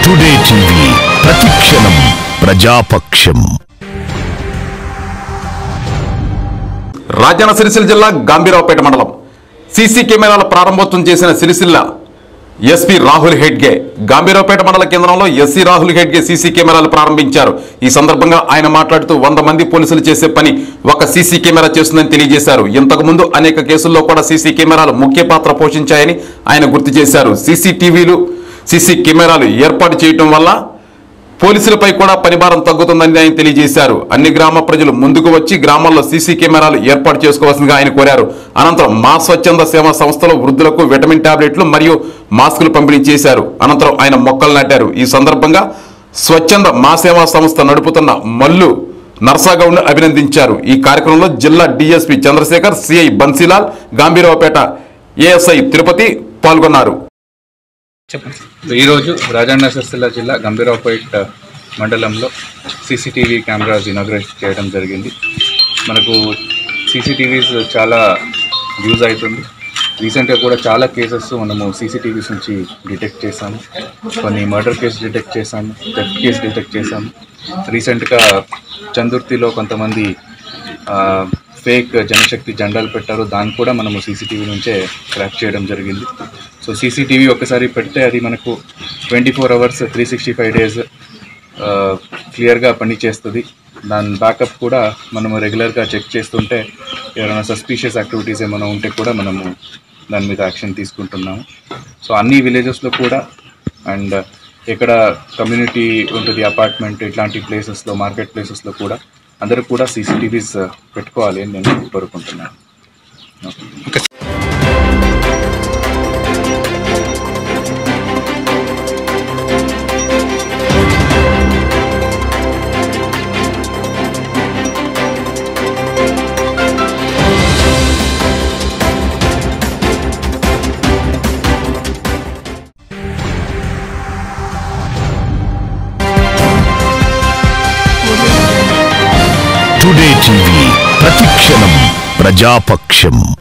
today TV ప్రతిక్షణం ప్రజాపక్షం రాజన్న సిరిసిల్ల జిల్లా గాంభీరావుపేట మండలం సీసీ కెమెరాల ప్రారంభోత్సవం చేసిన సిరిసిల్ల ఎస్పీ రాహుల్ హెడ్గే గాంభీరావుపేట మండల కేంద్రంలో ఎస్సీ రాహుల్ హెడ్గే సీసీ కెమెరాలు ప్రారంభించారు ఈ సందర్భంగా ఆయన మాట్లాడుతూ వంద మంది పోలీసులు చేసే పని ఒక సీసీ కెమెరా చేస్తుందని తెలియజేశారు ఇంతకు ముందు అనేక కేసుల్లో కూడా సీసీ కెమెరాలు ముఖ్య పాత్ర పోషించాయని ఆయన గుర్తు చేశారు సీసీటీవీలు సీసీ కెమెరాలు ఏర్పాటు చేయటం వల్ల పోలీసులపై కూడా పనిభారం తగ్గుతుందని ఆయన తెలియజేశారు అన్ని గ్రామ ప్రజలు ముందుకు వచ్చి గ్రామాల్లో సీసీ కెమెరాలు ఏర్పాటు చేసుకోవాల్సిందిగా ఆయన కోరారు అనంతరం మా స్వచ్ఛంద సేవా సంస్థలో వృద్ధులకు విటమిన్ టాబ్లెట్లు మరియు మాస్కులు పంపిణీ చేశారు అనంతరం ఆయన మొక్కలు నాటారు ఈ సందర్భంగా స్వచ్ఛంద మా సేవా సంస్థ నడుపుతున్న మల్లు నర్సాగౌడ్ను అభినందించారు ఈ కార్యక్రమంలో జిల్లా D S P Chandrashekhar C I Bansilal Gambhiraopet A S I Tirupati పాల్గొన్నారు ఈరోజు రాజన్న సిరిసిల్ల జిల్లా గంభీరావుపేట్ మండలంలో సీసీటీవీ కెమెరాస్ ఇనాగ్రేట్ చేయడం జరిగింది మనకు సీసీటీవీస్ చాలా యూజ్ అవుతుంది రీసెంట్గా కూడా చాలా కేసెస్ మనము సీసీటీవీస్ నుంచి డిటెక్ట్ చేశాము కొన్ని మర్డర్ కేసు డిటెక్ట్ చేశాము థెఫ్ట్ కేసు డిటెక్ట్ చేశాము రీసెంట్గా చందుర్తిలో కొంతమంది ఫేక్ జనశక్తి జెండాలు పెట్టారు దాన్ని కూడా మనము సీసీటీవీ నుంచే క్రాక్ చేయడం జరిగింది సో సీసీటీవీ ఒకసారి పెడితే అది మనకు twenty four hours three sixty five days క్లియర్గా పనిచేస్తుంది దాని బ్యాకప్ కూడా మనము రెగ్యులర్గా చెక్ చేస్తుంటే ఎవరైనా సస్పీషియస్ యాక్టివిటీస్ ఏమైనా ఉంటే కూడా మనము దాని మీద యాక్షన్ తీసుకుంటున్నాము సో అన్ని విలేజెస్లో కూడా అండ్ ఎక్కడ కమ్యూనిటీ ఉంటుంది అపార్ట్మెంట్ ఇట్లాంటి ప్లేసెస్లో మార్కెట్ ప్లేసెస్లో కూడా అందరూ కూడా సీసీటీవీస్ పెట్టుకోవాలి అని నేను కోరుకుంటున్నాను టుడే టీవీ ప్రతిక్షణం ప్రజాపక్షం